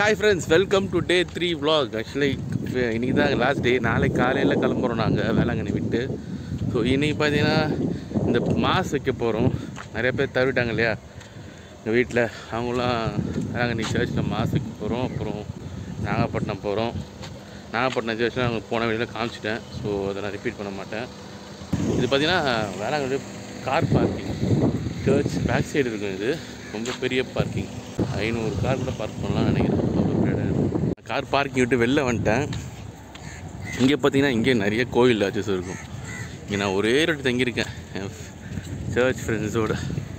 Hi friends welcome to day three vlog actually இன்றைக்கி தான் last day நாளைக்கு காலையில் கிளம்புறோம் நாங்கள் வேளாங்கண்ணி விட்டு ஸோ இன்றைக்கி பார்த்தீங்கன்னா இந்த மாஸ் வைக்க போகிறோம் நிறைய பேர் தவிட்டாங்க இல்லையா எங்கள் வீட்டில் அவங்களாம் வேளாங்கண்ணி சர்ச்சில் மாஸ் வைக்க போகிறோம் அப்புறம் நாகப்பட்டினம் போகிறோம் நாகப்பட்டினம் சர்ச்சில் அவங்க போன வழியில் காமிச்சிட்டேன் ஸோ அதை நான் ரிப்பீட் பண்ண மாட்டேன் இது பார்த்தீங்கன்னா Velankanni car parking church back side இருக்கும் இது ரொம்ப பெரிய பார்க்கிங் ஐநூறு கார் கூட பார்க் பண்ணலாம்னு நினைக்கிறேன் அவ்வளோ பெரிய இடம். கார் பார்க்கிங் விட்டு வெளில வந்துட்டேன் இங்கே பார்த்தீங்கன்னா இங்கே நிறைய கோயில் லாட்சஸ் இருக்கும் இங்கே நான் ஒரே ரெட்டு தங்கியிருக்கேன் என் சர்ச் ஃப்ரெண்ட்ஸோட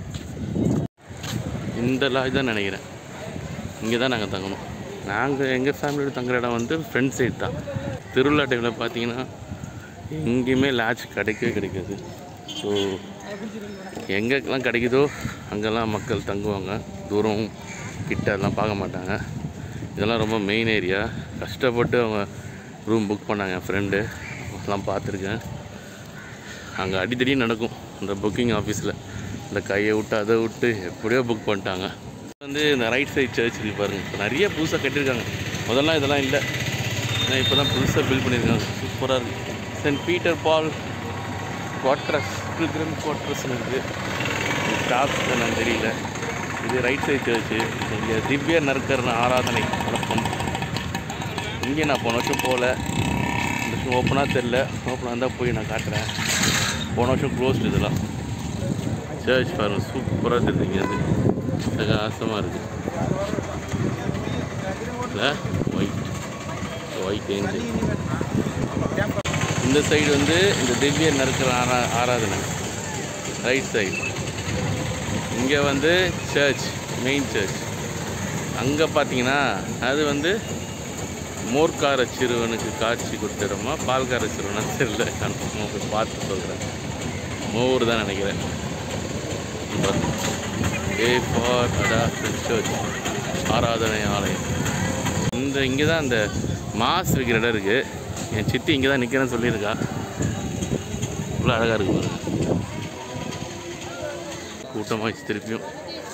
இந்த லாட்ஜ் தான் நினைக்கிறேன் இங்கே தான் நாங்கள் தங்கணும் நாங்கள் எங்கள் ஃபேமிலியோட தங்குற இடம் வந்து ஃப்ரண்ட் சைடு தான் திருவிழா டைமில் பார்த்தீங்கன்னா எங்கேயுமே லாட்ஜ் கிடைக்கவே கிடைக்காது ஸோ எங்கெல்லாம் கிடைக்குதோ அங்கெல்லாம் மக்கள் தங்குவாங்க தூரம் கிட்ட எல்லாம் பார்க்க மாட்டாங்க இதெல்லாம் ரொம்ப மெயின் ஏரியா கஷ்டப்பட்டு அவங்க ரூம் புக் பண்ணாங்க என் ஃப்ரெண்டு எல்லாம் பார்த்துருக்கேன் அங்கே அடிக்கடி நடக்கும் இந்த புக்கிங் ஆஃபீஸில் இந்த கையை விட்டு அதை விட்டு எப்படியோ புக் பண்ணிட்டாங்க வந்து இந்த ரைட் சைட் சர்ச் இருக்கு பாருங்க இப்போ நிறைய புதுசாக கட்டியிருக்காங்க முதல்ல இதெல்லாம் இல்லை ஏன்னா இப்போ தான் புதுசாக பில்ட் பண்ணியிருக்காங்க சூப்பராக இருக்குது Saint Peter Paul quarters pilgrim குவாட்ரஸ்னு இருக்குது ஸ்டாஃப் என்னன்னு தெரியல இது ரைட் சைட் சர்ச்சு இங்கே திவ்ய நற்கரண ஆராதனை நடக்கும் இங்கே நான் போன வருஷம் போகல இந்த வருஷம் ஓப்பனாக தெரில ஓப்பனாக இருந்தால் போய் நான் காட்டுறேன் போன வருஷம் க்ளோஸ்ட் இதெல்லாம் சர்ச் பாருங்க சூப்பராக தெரியுதுங்க அது பிரகாசமாக இருக்குது இல்லை ஒயிட் ஒயிட் ஏஞ்சல் இந்த சைடு வந்து இந்த திவ்ய நற்கர ஆரா ஆராதனை ரைட் சைடு இங்கே வந்து சர்ச் மெயின் சர்ச் அங்கே பார்த்தீங்கன்னா அது வந்து மோர்க்கார சிறுவனுக்கு காட்சி கொடுத்துடுமா பால்கார சிறுவனா தெரியல கன்ஃபார்மாக போய் பார்த்து சொல்கிறேன் மோர் தான் நினைக்கிறேன் ஏ ஃபார் அடாப்டன் சர்ச் ஆராதனை ஆலயம் இந்த இங்கே தான் அந்த மாஸ் வைக்கிற இடம் இருக்குது என் சித்தி இங்கே தான் நிற்கிறேன்னு சொல்லியிருக்கா இவ்வளோ அழகாக இருக்கு பாருங்க கூட்டமாகிடுச்சு திருப்பியும்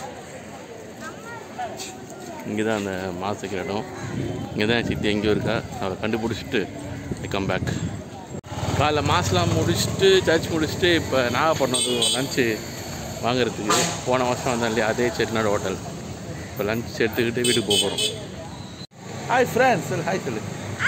இங்கே தான் அந்த மாஸ் வைக்கிற இடம் இங்கே தான் என் சித்தி எங்கேயோ இருக்கா அவளை கண்டுபிடிச்சிட்டு கம் பேக் காலைல மாஸ்லாம் முடிச்சுட்டு சர்ச் முடிச்சுட்டு இப்போ நாகப்பட்டினம் லஞ்சு வாங்குறதுக்கு போன வருஷம் வந்தேன் இல்லையா அதே செட்டிநாடு ஹோட்டல் இப்போ லஞ்ச் எடுத்துக்கிட்டு வீட்டுக்கு போக போகிறோம் ஹாய் ஃப்ரெண்ட்ஸ் சொல்லு ஹாய் சொல்லு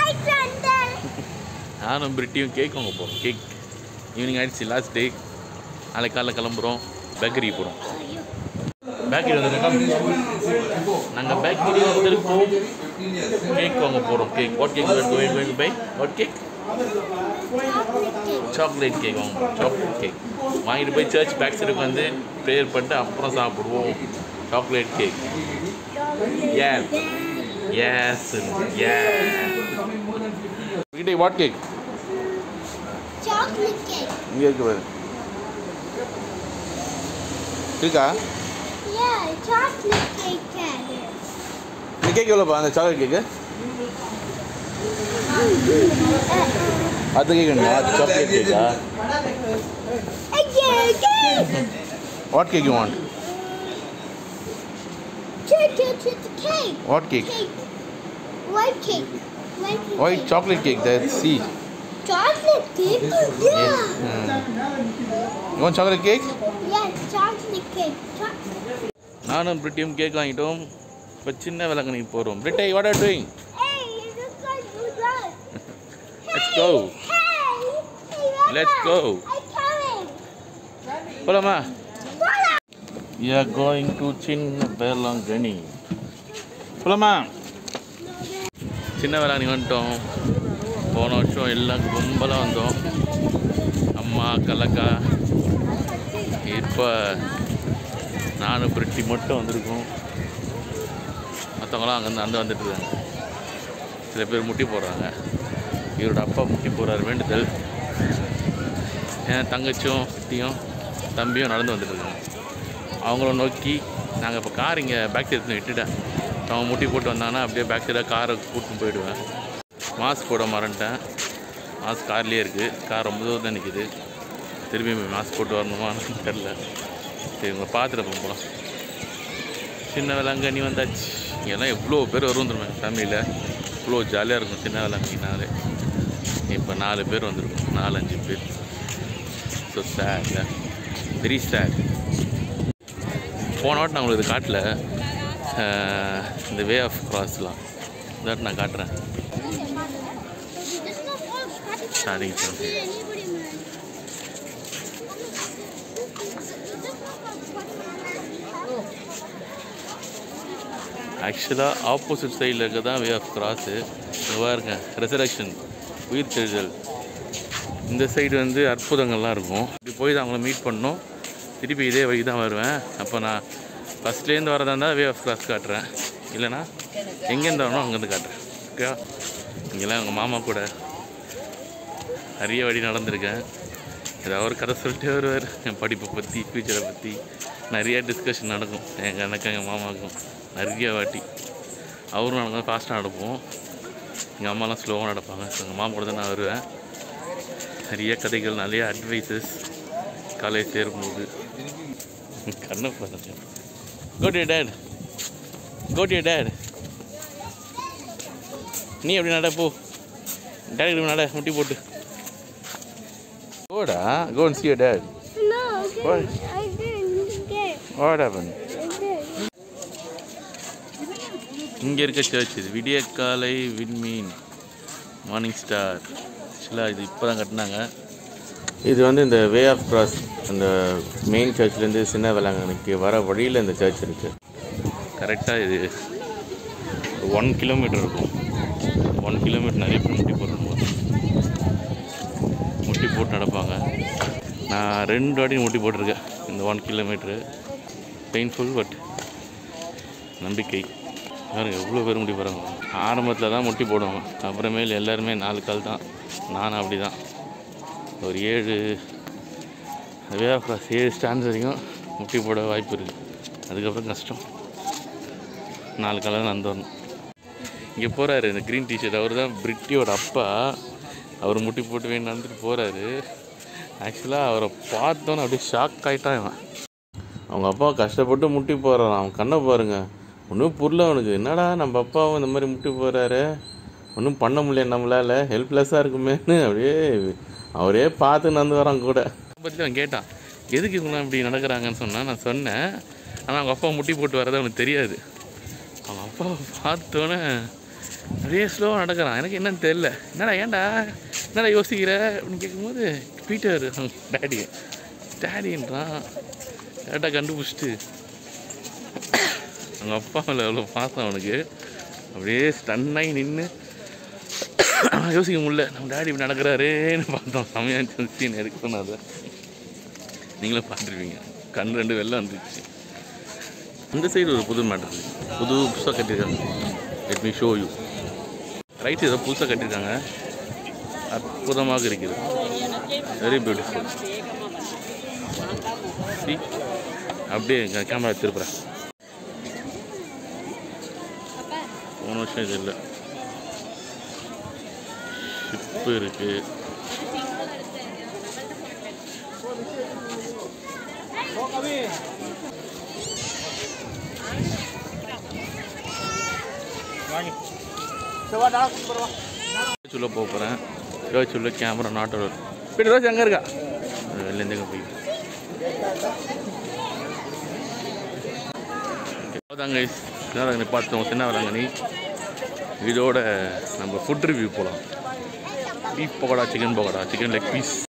நானும் பிரிட்டியும் கேக் வாங்க போகிறோம் கேக் ஈவினிங் ஆகிடுச்சு லாஸ்ட் டே நாளைக்கு காலைல கிளம்புறோம் பேக்கரி போகிறோம் பேக்கரி வந்துருக்கோம் நாங்கள் பேக்கரி வந்திருக்கோம் கேக் வாங்க போகிறோம் cake what cake going going bye what cake chocolate cake வாங்க போகிறோம் சாக்லேட் கேக் வாங்கிட்டு போய் சர்ச் பேக் சைடுக்கு வந்து ப்ரேயர் பண்ணிட்டு அப்புறம் சாப்பிடுவோம் சாக்லேட் கேக் ஏன் எஸ் ஏன் வீட்டை வாட் கேக் Chocolate cake. இங்கே இருக்கு பாரு இருக்கா Yeah, chocolate cake catter. இந்த கேக் எவ்வளோப்பா அந்த சாக்லேட் கேக்கு அது கேக் வேணுமா அது சாக்லேட் கேக்கா Again, again. What cake you want Check it with the cake. What cake Cake. White cake. White cake. White chocolate cake that see Chocolate cake? Yeah. You want chocolate cake Yes, chocolate cake. Chocolate. நானும் பிரிட்டியும் cake வாங்கிட்டோம் இப்போ சின்ன விலங்கனைக்கு போகிறோம் பிரிட்டை what are doing Hey, it looks like you done. Let's go. Hey, hey, Mama. Let's go. I'm coming. போலாமா Voila. We are going to Chinna Velankanni போலாமா சின்ன வேளாங்கண்ணி வந்துட்டோம் போன வருஷம் எல்லாம் கும்பலாக வந்தோம் அம்மா கலக்கா இப்போ நானும் பிரிட்டி மட்டும் வந்திருக்கோம் மற்றவங்களாம் அங்கேருந்து அந்த வந்துட்டு இருக்காங்க சில பேர் முட்டி போடுறாங்க இவரோட அப்பா முட்டி போடுறாரு வேண்டுதல் என் தங்கச்சியும் சித்தியும் தம்பியும் நடந்து வந்துட்டு இருக்காங்க அவங்கள நோக்கி நாங்கள் இப்போ கார் இங்கே பேக் சைடு விட்டுட்டேன் அவங்க முட்டி போட்டு வந்தாங்கன்னா அப்படியே பேக் சைடாக காரை கூட்டின்னு போயிடுவேன் மாஸ்க் போட மறந்துட்டேன் மாஸ்க் கார்லேயே இருக்குது கார் ரொம்ப தூரம் தான் நிற்கிது திரும்பி மாஸ்க் போட்டு வரணுமான்னு தெரில சரி உங்களை பார்த்துட்டு போகலாம் சின்ன வேளாங்கண்ணி வந்தாச்சு இங்கெல்லாம் எவ்வளோ பேர் வரும் தெரியுமா எங்கள் ஃபேமிலியில் இவ்வளோ ஜாலியாக இருக்கும் சின்ன வேலைங்கினாலே இப்போ நாலு பேர் வந்திருக்கோம் நாலு அஞ்சு பேர் ஸோ சேட் வெரி சேட் போன வாட்டி நான் உங்களுக்கு இது காட்டல அஹ், இந்த வே ஆஃப் கிராஸ்லாம் இந்த வாட்டி நான் காட்டுறேன் ஸ்டார்டிங் சொல்லி ஆக்சுவலாக ஆப்போசிட் சைடில் இருக்க தான் வே ஆஃப் கிராஸு பாருங்க ரெசரக்ஷன் உயிர் தெழுதல் இந்த சைடு வந்து அற்புதங்கள்லாம் இருக்கும் இப்படி போய் தான் அவங்கள மீட் பண்ணோம் திருப்பி இதே வழி தான் வருவேன் அப்போ நான் ஃபஸ்ட்லேருந்து வரதா இருந்தால் வே ஆஃப் கிராஸ் காட்டுறேன் இல்லைனா எங்கேருந்து வரணும் அங்கேருந்து காட்டுறேன் ஓகே இங்கெல்லாம் எங்கள் மாமா கூட நிறைய வழி நடந்திருக்கேன் ஏதாவது ஒரு கதை சொல்லிட்டே வருவார் என் படிப்பை பற்றி ஃப்யூச்சரை பற்றி நிறைய டிஸ்கஷன் நடக்கும் எங்கள் எனக்கும் எங்கள் மாமாவுக்கும் நிறைய வாட்டி அவரும் நடக்கும் ஃபாஸ்ட்டாக நடப்போம் எங்கள் அம்மாலாம் ஸ்லோவாக நடப்பாங்க எங்கள் மாமா கூட தான் நான் வருவேன் நிறைய கதைகள் நிறைய அட்வைசஸ் காலேஜ் சேரும்போது கண்ணை பாருங்க got you dad got you dad நீ எப்படி நட போ டேடி இப்படி நட முட்டி போட்டு கோடா go and see your dad No, Why? I didn't get what happened I did. இங்கே இருக்க சர்ச் இது விடியற்காலை விண்மீன் மார்னிங் ஸ்டார் ஆக்சுவலாக இது இப்போ தான் கட்டினாங்க இது வந்து இந்த வே ஆஃப் கிராஸ் அந்த மெயின் சர்ச்லேருந்து சின்ன வேளாங்கண்ணிக்கு வர வழியில் இந்த சர்ச் இருக்குது கரெக்டாக இது ஒன் கிலோமீட்டர் இருக்கும் ஒன் கிலோமீட்டர் நிறைய பேர் முட்டி போட்டு முட்டி போட்டு நடப்பாங்க நான் ரெண்டு வாட்டி முட்டி போட்டிருக்கேன் இந்த ஒன் கிலோமீட்ரு பெயின்ஃபுல் பட் நம்பிக்கை பாருங்க எவ்வளோ பேர் முட்டி போகிறாங்க ஆரம்பத்தில் தான் முட்டி போடுவாங்க அப்புறமேல் எல்லாருமே நாலு கால் தான் நானும் அப்படி தான் ஒரு ஏழு வே ஆஃப் கிராஸ் ஏழு ஸ்டாண்ட்ஸ் வரைக்கும் முட்டி போட வாய்ப்பு இருக்குது அதுக்கப்புறம் கஷ்டம் நாலு கால் தான் நடந்து வரணும் இங்கே போகிறாரு இந்த க்ரீன் டிஷர்ட் அவர் தான் பிரிட்டியோட அப்பா அவர் முட்டி போட்டு வேணும் நடந்துட்டு போகிறாரு ஆக்சுவலாக அவரை பார்த்தோன்னே அப்படியே ஷாக் ஆகிட்டான் இவன் அவங்க அப்பா கஷ்டப்பட்டு முட்டி போகிறான் அவன் கண்ணை பாருங்க ஒன்றும் புரியல அவனுக்கு என்னடா நம்ம அப்பாவும் இந்த மாதிரி முட்டி போகிறாரு ஒன்றும் பண்ண முடியல நம்மளால ஹெல்ப்லெஸ்ஸாக இருக்குமேன்னு அப்படியே அவரே பார்த்து நடந்து வரான் கூட பற்றி அவன் கேட்டான் எதுக்கு இவங்களாம் இப்படி நடக்கிறாங்கன்னு சொன்னான் நான் சொன்னேன் ஆனால் அவங்க அப்பா முட்டி போட்டு வரது அவனுக்கு தெரியாது அவங்க அப்பாவை பார்த்தோன்னே அப்படியே ஸ்லோவாக நடக்கிறான் எனக்கு என்னன்னு தெரில என்னடா ஏன்டா என்னடா யோசிக்கிற அப்படின்னு கேட்கும்போது பீட்டர் டேடி டேடின்றான் கரெக்டாக கண்டுபிடிச்சிட்டு அவங்க அப்பா மேலே எவ்வளோ பாசம் அவனுக்கு அப்படியே ஸ்டன்னாகி நின்று யோசிக்க முடியல நம்ம டேடி இப்படி நடக்கிறாரேன்னு பார்த்தோம் செம்மையான சீன் எதுக்கு சொன்னாத நீங்களும் பார்த்துருப்பீங்க கண் ரெண்டு வெள்ளம் வந்துருச்சு இந்த சைடு ஒரு புது மேட்டர் இருக்குது புது புதுசாக கட்டியிருக்காங்க let me show you right ஏதோ புதுசாக கட்டியிருக்காங்க அற்புதமாக இருக்குது வெரி பியூட்டிஃபுல் See? அப்படியே கேமரா திருப்புறேன் போன வருஷம் இது இல்லை ஷிப்பு இருக்கு சொல்ல போக போகிறேன் ரோஜ் உள்ள கேமரா நாட்டோட இப்படி ரோஜ் அங்கே இருக்கா வெளிலேருந்து எங்கே போய் அதாங்க சின்ன பார்த்தோம் சின்ன வேளாங்கண்ணி இதோட நம்ம ஃபுட் ரிவ்யூ போகலாம் beef pakoda chicken pakoda chicken leg piece